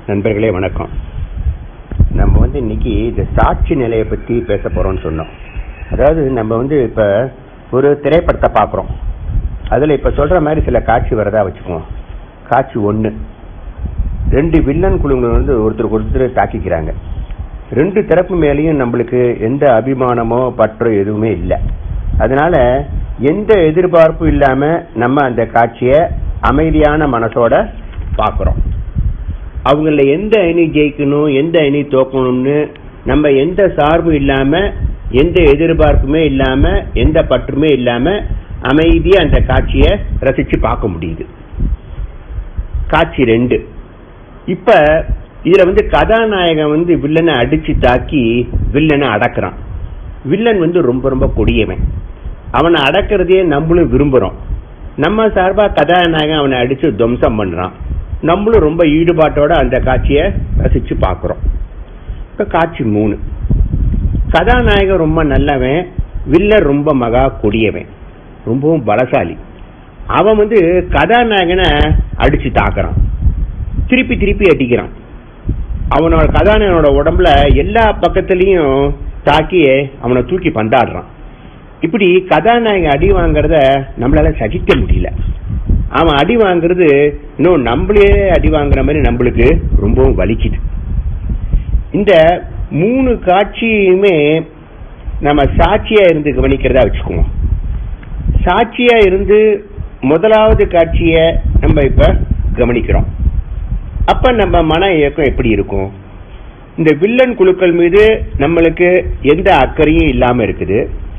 நண்பர்களே வணக்கம் நம்ம வந்து இன்னைக்கு இந்த சாட்சி நிலையை பத்தி பேச போறோம்னு சொன்னோம் அதாவது நம்ம வந்து இப்ப ஒரு திரைப்படத்தை பார்க்குறோம் அதுல இப்ப சொல்ற மாதிரி சில காட்சி வரதா வச்சுக்குவோம் காட்சி ஒண்ணு ரெண்டு வில்லன் குழுங்கள் வந்து ஒருத்தருக்கு ஒருத்தர் தாக்கிக்கிறாங்க ரெண்டு தரப்பு மேலேயும் நம்மளுக்கு எந்த அபிமானமோ பற்றோ எதுவுமே இல்லை அதனால எந்த எதிர்பார்ப்பும் இல்லாம நம்ம அந்த காட்சியை அமைதியான மனசோட பார்க்குறோம் அவங்கள எந்த அணி ஜெயிக்கணும் எந்த அணி தோக்கணும்னு நம்ம எந்த சார்பும் இல்லாம எந்த எதிர்பார்ப்புமே இல்லாம எந்த பற்றுமே இல்லாம அமைதியா அந்த காட்சியை ரசிச்சு பார்க்க முடியுது காட்சி ரெண்டு இப்ப இதுல வந்து கதாநாயகன் வந்து வில்லனை அடிச்சு தாக்கி வில்லனை அடக்குறான் வில்லன் வந்து ரொம்ப ரொம்ப கொடியவன் அவனை அடக்கிறதையே நம்மளும் விரும்புறோம் நம்ம சார்பா கதாநாயகன் அவனை அடிச்சு துவம்சம் பண்றான் நம்மளும் ரொம்ப ஈடுபாட்டோட அந்த காட்சியை ரசிச்சு பார்க்கிறோம் இப்ப காட்சி மூணு கதாநாயகன் ரொம்ப நல்லவன் வில்லன் ரொம்ப மகா கொடியவன் ரொம்பவும் பலசாலி அவன் வந்து கதாநாயகனை அடிச்சு தாக்குறான் திருப்பி திருப்பி அடிக்கிறான் அவனோட கதாநாயகனோட உடம்புல எல்லா பக்கத்துலயும் தாக்கி அவனை தூக்கி பந்தாடுறான் இப்படி கதாநாயகன் அடி வாங்குறத நம்மளால சகிக்க முடியல அவன் அடி வாங்குறது இன்னும் நம்மளே அடி வாங்குற மாதிரி நம்மளுக்கு ரொம்பவும் வலிக்குது இந்த மூணு காட்சியுமே நம்ம சாட்சியா இருந்து கவனிக்கிறதா வச்சுக்குவோம் சாட்சியா இருந்து முதலாவது காட்சிய நம்ம இப்ப கவனிக்கிறோம் அப்ப நம்ம மன இயக்கம் எப்படி இருக்கும் இந்த வில்லன் குழுக்கள் மீது நம்மளுக்கு எந்த அக்கறையும் இல்லாம இருக்குது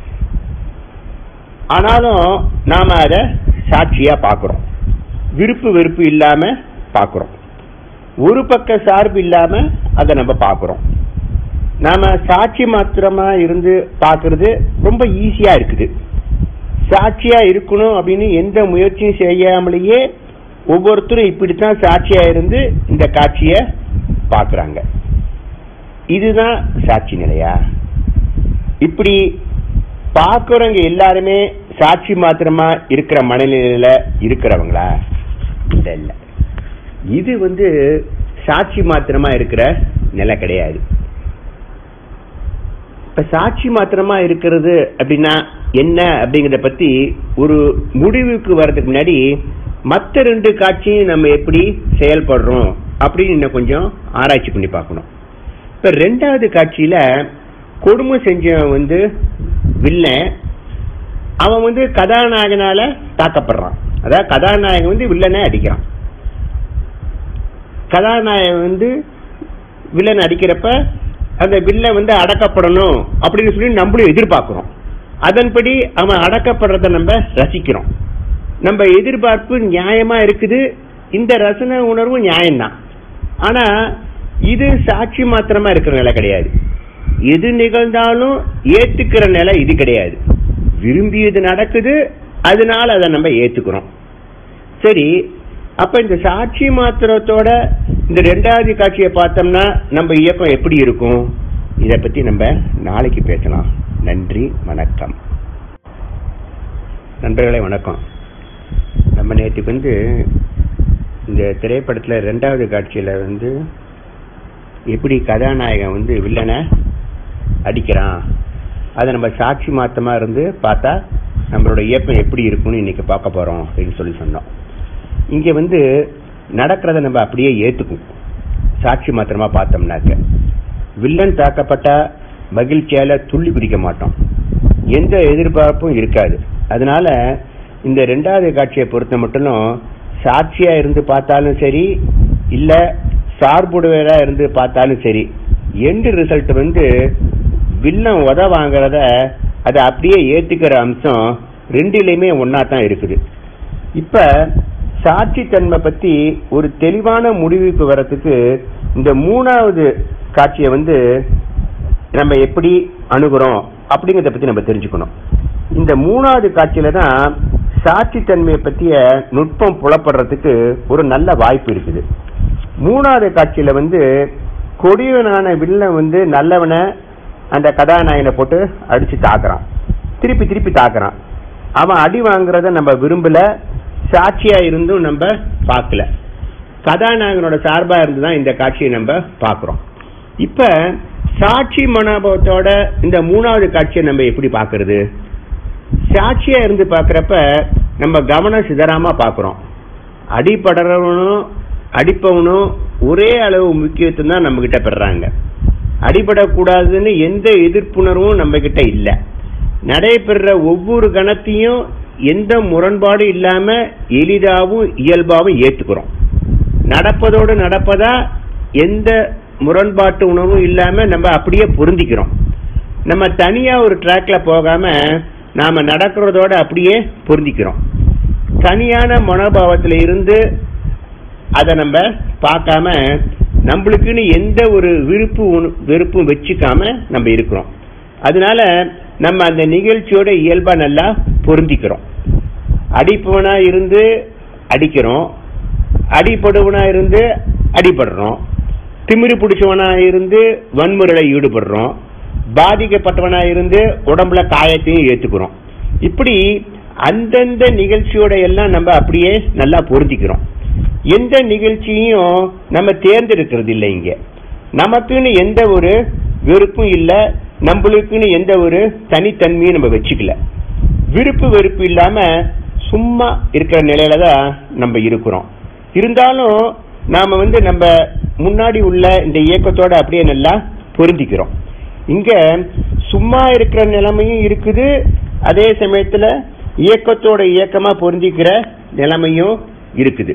ஆனாலும் நாம அத சாட்சியா பாக்குறோம் விருப்பு வெறுப்பு இல்லாம பாக்குறோம் ஒரு பக்க சார்பு இல்லாம அதை நம்ம பாக்குறோம் நாம சாட்சி மாத்திரமா இருந்து பாக்குறது ரொம்ப ஈஸியா இருக்குது சாட்சியா இருக்கணும் அப்படின்னு எந்த முயற்சியும் செய்யாமலேயே ஒவ்வொருத்தரும் இப்படித்தான் சாட்சியா இருந்து இந்த காட்சிய பாக்குறாங்க இதுதான் சாட்சி நிலையா இப்படி பாக்குறவங்க எல்லாருமே சாட்சி மாத்திரமா இருக்கிற மனநிலையில இருக்கிறவங்களா இல்ல இல்ல இது வந்து சாட்சி மாத்திரமா இருக்கிற நிலை கிடையாது இப்ப சாட்சி மாத்திரமா இருக்கிறது அப்படின்னா என்ன அப்படிங்கறத பத்தி ஒரு முடிவுக்கு வர்றதுக்கு முன்னாடி மற்ற ரெண்டு காட்சியும் நம்ம எப்படி செயல்படுறோம் அப்படின்னு இன்னும் கொஞ்சம் ஆராய்ச்சி பண்ணி பார்க்கணும் இப்ப ரெண்டாவது காட்சியில கொடுமை செஞ்சவன் வந்து வில்லன் அவன் வந்து கதாநாயகனால தாக்கப்படுறான் அதாவது கதாநாயகன் வந்து வில்லனை அடிக்கிறான் கதாநாயகன் வந்து வில்லன் அடிக்கிறப்ப அந்த வில்லன் வந்து அடக்கப்படணும் அப்படின்னு சொல்லி நம்மளும் எதிர்பார்க்கிறோம் அதன்படி அவன் அடக்கப்படுறத நம்ம ரசிக்கிறோம் நம்ம எதிர்பார்ப்பு நியாயமா இருக்குது இந்த ரசனை உணர்வு நியாயம்தான் ஆனா இது சாட்சி மாத்திரமா இருக்கிற நிலை கிடையாது எது நிகழ்ந்தாலும் ஏத்துக்கிற நிலை இது கிடையாது விரும்பியது நடக்குது அதனால அதை நம்ம ஏத்துக்கிறோம் சரி அப்ப இந்த சாட்சி மாத்திரத்தோட இந்த ரெண்டாவது காட்சியை பார்த்தோம்னா நம்ம இயக்கம் எப்படி இருக்கும் இத பத்தி நம்ம நாளைக்கு பேசலாம் நன்றி வணக்கம் நண்பர்களே வணக்கம் நம்ம நேற்றுக்கு வந்து இந்த திரைப்படத்துல ரெண்டாவது காட்சியில வந்து எப்படி கதாநாயகன் வந்து வில்லனை அடிக்கிறான் அதை நம்ம சாட்சி மாத்தமா இருந்து பார்த்தா நம்மளோட இயக்கம் எப்படி இருக்கும்னு இன்னைக்கு பார்க்க போறோம் அப்படின்னு சொல்லி சொன்னோம் இங்க வந்து நடக்கிறத நம்ம அப்படியே ஏத்துக்கும் சாட்சி மாத்திரமா பார்த்தோம்னாக்க வில்லன் தாக்கப்பட்டா மகிழ்ச்சியால துள்ளி பிடிக்க மாட்டோம் எந்த எதிர்பார்ப்பும் இருக்காது அதனால இந்த ரெண்டாவது காட்சியை பொறுத்த மட்டும் சாட்சியா இருந்து பார்த்தாலும் சரி இல்ல சார்புடையவரா இருந்து பார்த்தாலும் சரி எண்டு ரிசல்ட் வந்து வில்லன் உத வாங்குறத அதை அப்படியே ஏத்துக்கிற அம்சம் ரெண்டிலையுமே ஒன்னா தான் இருக்குது இப்ப சாட்சித்தன்மை பத்தி ஒரு தெளிவான முடிவுக்கு வர்றதுக்கு இந்த மூணாவது காட்சியை வந்து நம்ம எப்படி அணுகுறோம் அப்படிங்கறத பத்தி நம்ம தெரிஞ்சுக்கணும் இந்த மூணாவது காட்சியில தான் சாட்சித்தன்மையை பத்திய நுட்பம் புலப்படுறதுக்கு ஒரு நல்ல வாய்ப்பு இருக்குது மூணாவது காட்சியில வந்து கொடியவனான வில்லன் வந்து நல்லவனை அந்த கதாநாயகனை போட்டு அடிச்சு தாக்குறான் திருப்பி திருப்பி தாக்குறான் அவன் அடி வாங்குறத நம்ம விரும்பல சாட்சியா இருந்தும் நம்ம பார்க்கல கதாநாயகனோட சார்பா இருந்து தான் இந்த காட்சியை நம்ம பார்க்கிறோம் இப்ப சாட்சி மனோபாவத்தோட இந்த மூணாவது காட்சியை நம்ம எப்படி பார்க்கிறது சாட்சியா இருந்து பார்க்கறப்ப நம்ம கவனம் சிதறாம பார்க்கிறோம் அடிபடுறவனும் அடிப்பவனும் ஒரே அளவு முக்கியத்துவம் தான் நம்ம கிட்ட பெறாங்க அடிபடக்கூடாதுன்னு எந்த எதிர்ப்புணர்வும் நம்ம கிட்ட இல்ல நடைபெற ஒவ்வொரு கணத்தையும் எந்த முரண்பாடும் இல்லாம எளிதாவும் இயல்பாவும் ஏத்துக்கிறோம் நடப்பதோடு நடப்பதா எந்த முரண்பாட்டு உணர்வும் இல்லாம நம்ம அப்படியே பொருந்திக்கிறோம் நம்ம தனியா ஒரு ட்ராக்ல போகாம நாம நடக்கிறதோட அப்படியே பொருந்திக்கிறோம் தனியான மனோபாவத்துல இருந்து அதை நம்ம பார்க்காம நம்மளுக்குன்னு எந்த ஒரு விருப்பு உண- வெறுப்பும் வச்சுக்காம நம்ம இருக்கிறோம் அதனால நம்ம அந்த நிகழ்ச்சியோட இயல்பா நல்லா பொருந்திக்கிறோம் அடிப்பவனா இருந்து அடிக்கிறோம் அடிபடுவனா இருந்து அடிபடுறோம் திமிரு பிடிச்சவனா இருந்து வன்முறையில ஈடுபடுறோம் பாதிக்கப்பட்டவனா இருந்து உடம்புல காயத்தையும் ஏத்துக்கிறோம் இப்படி அந்தந்த நிகழ்ச்சியோட எல்லாம் நம்ம அப்படியே நல்லா பொருந்திக்கிறோம் எந்த நிகழ்ச்சியும் நம்ம தேர்ந்தெடுக்கிறது இல்லை இங்க நமக்குன்னு எந்த ஒரு வெறுப்பும் இல்ல நம்மளுக்குன்னு எந்த ஒரு தனித்தன்மையும் நம்ம வச்சுக்கல விருப்பு வெறுப்பு இல்லாம சும்மா இருக்கிற நிலையில தான் நம்ம இருக்கிறோம் இருந்தாலும் நாம வந்து நம்ம முன்னாடி உள்ள இந்த இயக்கத்தோட அப்படியே நல்லா பொருந்திக்கிறோம் இங்க சும்மா இருக்கிற நிலைமையும் இருக்குது அதே சமயத்துல இயக்கத்தோட இயக்கமா பொருந்திக்கிற நிலைமையும் இருக்குது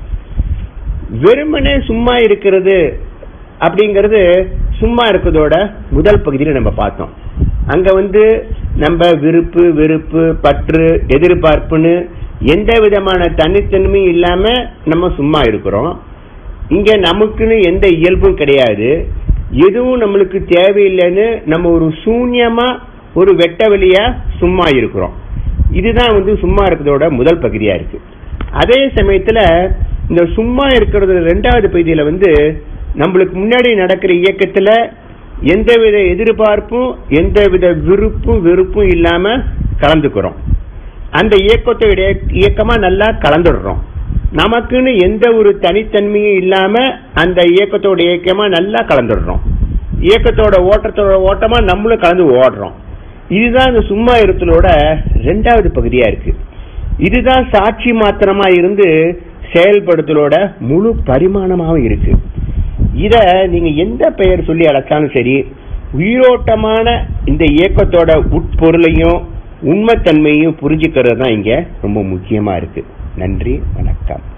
வெறுமனே சும்மா இருக்கிறது அப்படிங்கிறது சும்மா இருக்கிறதோட முதல் பகுதியில் நம்ம பார்த்தோம் அங்க வந்து நம்ம விருப்பு வெறுப்பு பற்று எதிர்பார்ப்புன்னு எந்த விதமான தனித்தன்மையும் இல்லாம நம்ம சும்மா இருக்கிறோம் இங்க நமக்குன்னு எந்த இயல்பும் கிடையாது எதுவும் நம்மளுக்கு தேவையில்லைன்னு நம்ம ஒரு சூன்யமா ஒரு வெட்ட வெளியா சும்மா இருக்கிறோம் இதுதான் வந்து சும்மா இருக்கிறதோட முதல் பகுதியா இருக்கு அதே சமயத்துல இந்த சும்மா இருக்கிறது ரெண்டாவது பகுதியில வந்து நம்மளுக்கு முன்னாடி நடக்கிற இயக்கத்துல எந்தவித எதிர்பார்ப்பும் எந்தவித விருப்பும் வெறுப்பும் இல்லாம கலந்துக்கிறோம் அந்த இயக்கத்தோட இயக்கமா நல்லா கலந்துடுறோம் நமக்குன்னு எந்த ஒரு தனித்தன்மையும் இல்லாம அந்த இயக்கத்தோட இயக்கமா நல்லா கலந்துடுறோம் இயக்கத்தோட ஓட்டத்தோட ஓட்டமா நம்மளும் கலந்து ஓடுறோம் இதுதான் இந்த சும்மா இருத்தலோட ரெண்டாவது பகுதியா இருக்கு இதுதான் சாட்சி மாத்திரமா இருந்து செயல்படுத்தலோட முழு பரிமாணமாவும் இருக்கு இத நீங்க எந்த பெயர் சொல்லி அழைச்சாலும் சரி உயிரோட்டமான இந்த இயக்கத்தோட உட்பொருளையும் உண்மைத்தன்மையும் புரிஞ்சுக்கிறது தான் இங்க ரொம்ப முக்கியமா இருக்கு நன்றி வணக்கம்